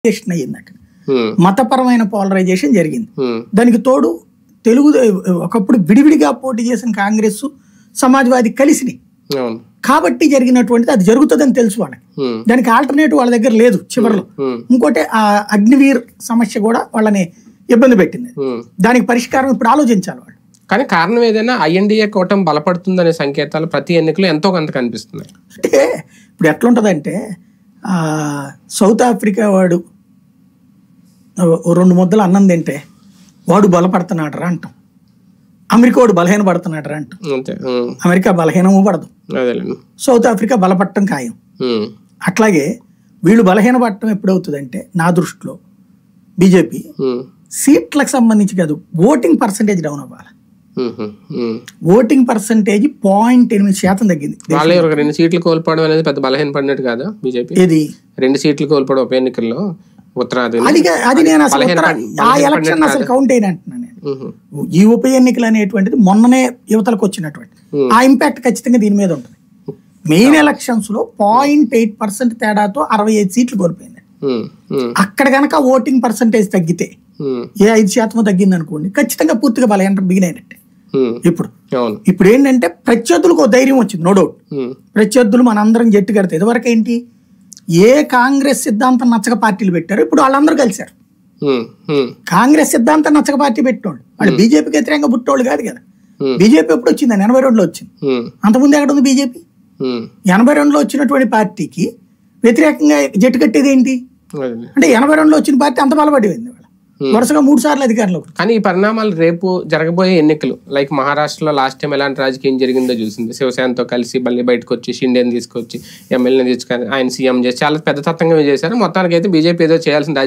Polarisation అయ్యింది అక్కడ ఉమ్, మతపరమైన పోలరైజేషన్ జరిగింది ఉమ్, దానికి తోడు తెలుగు ఒకప్పుడు విడివిడిగా పోటీ చేసిన కాంగ్రెస్ సమాజ్వాది కలిసినాయి అవును కాబట్టి జరిగినటువంటిది అది జరుగుతుందని తెలుసు వాళ్ళకి ఉమ్, దానికి ఆల్టర్నేటివ్ వాళ్ళ దగ్గర లేదు చివరిలో ఉమ్, ఇంకోటి ఆ అగ్నివీర్ సమస్య కూడా వాళ్ళని ఇబ్బంది పెట్టింది ఉమ్. దానికి పరిష్కారం ఇప్పుడు ఆలోచించాలి వాళ్ళు కానీ కారణం ఏదైనా ఐఎన్డిఏ కూటమి బలపడుతుందనే సంకేతాలు ప్రతి ఎన్నికలో ఎంతో కొంత కనిపిస్తున్నాయి అంటే ఇప్పుడు ఎట్లుంటుందంటే ఆ, సౌత్ ఆఫ్రికా వాడు ఓ రెండు ముద్దలు అన్నం తింటే వాడు బలపడుతున్నాడరా అంటాం అమెరికా వాడు బలహీన పడుతున్నాడరా అంటాం అంతే ఉమ్, అమెరికా బలహీనము పడదు అదేలేండి సౌత్ ఆఫ్రికా బలపడటం ఖాయం ఉమ్, అట్లాగే వీళ్ళు బలహీన పడటం ఎప్పుడవుతుందంటే నా దృష్టిలో బీజేపీ ఉమ్, సీట్లకు సంబంధించి కాదు ఓటింగ్ పర్సంటేజ్ డౌన్ అవ్వాలి um, um. Voting percentage point ఎనిమిది శాతం తగ్గింది వాళ్ళే ఒక రెండు సీట్లు కోల్పోవడం అనేది పెద్ద బలహీన పడినట్టు కాదా బీజేపీ ఇది రెండు సీట్లు కోల్పోవడం ఉప ఎన్నికల్లో ఉత్తరాది అది కా- అది నేను అసలు బలహీన ఉత్తర- పడి- ఆ బలహీన ఎలక్షన్ పడినట్టు అసలు కౌంట్ అయిన అంటున్నాను నేను ఉహు, ఈ ఉప ఎన్నికలు అనేటువంటిది మొన్ననే యువతలకు వచ్చినటువంటి Hmm. ఆ ఇంపాక్ట్ ఖచ్చితంగా దీని మీద ఉంటుంది మెయిన్ ఎలక్షన్స్ లో పాయింట్ ఎయిట్ పర్సెంట్ తేడాతో అరవై ఐదు సీట్లు కోల్పోయింది ఉమ్, ఉమ్, అక్కడ కనుక ఓటింగ్ పర్సంటేజ్ తగ్గితే ఉమ్, ఏ ఐదు శాతం తగ్గింది అనుకోండి ఖచ్చితంగా పూర్తిగా బలహీన బిగినైనట్టే ఉమ్, ఇప్పుడు అవును ఇప్పుడు ఏంటంటే ప్రత్యర్థులకు ఒక ధైర్యం వచ్చింది నో డౌట్ ఉమ్, ప్రత్యర్థులు మనందరం జట్టు కడితే ఇదివరకు ఏంటి ఏ కాంగ్రెస్ సిద్ధాంతం నచ్చక పార్టీలు పెట్టారు ఇప్పుడు వాళ్ళందరూ కలిశారు ఉమ్, ఉమ్, కాంగ్రెస్ సిద్ధాంతం నచ్చక పార్టీ పెట్టినోళ్ళు వాళ్ళు బీజేపీకి వ్యతిరేకంగా పుట్టోళ్ళు కాదు కదా Hmm. బీజేపీ ఎప్పుడు వచ్చింది ఎనభై రెండులో వచ్చింది ఉమ్, అంతకుముందు ఎక్కడ ఉంది బీజేపీ ఉమ్, ఎనభై రెండులో వచ్చినటువంటి పార్టీకి వ్యతిరేకంగా జట్టు కట్టేది ఏంటి అదేలే. అంటే ఎనభై రెండులో వచ్చిన పార్టీ అంత బలపడిపోయింది వాళ్ళ వరుసగా మూడు సార్లు అధికారంలోకి వచ్చి. కానీ ఈ పరిణామాలు రేపు జరగబోయే ఎన్నికలు లైక్ మహారాష్ట్రలో లాస్ట్ టైం ఎలాంటి రాజకీయం జరిగిందో చూసింది శివసేనతో కలిసి మళ్ళీ బయటకు వచ్చి షిండేని తీసుకొచ్చి ఎమ్మెల్యేని తీసుకొని ఆయన సీఎం చేసి చాలా పెద్ద తత్వంగా చేశారు మొత్తానికి అయితే బీజేపీ ఏదో చేయాల్సిన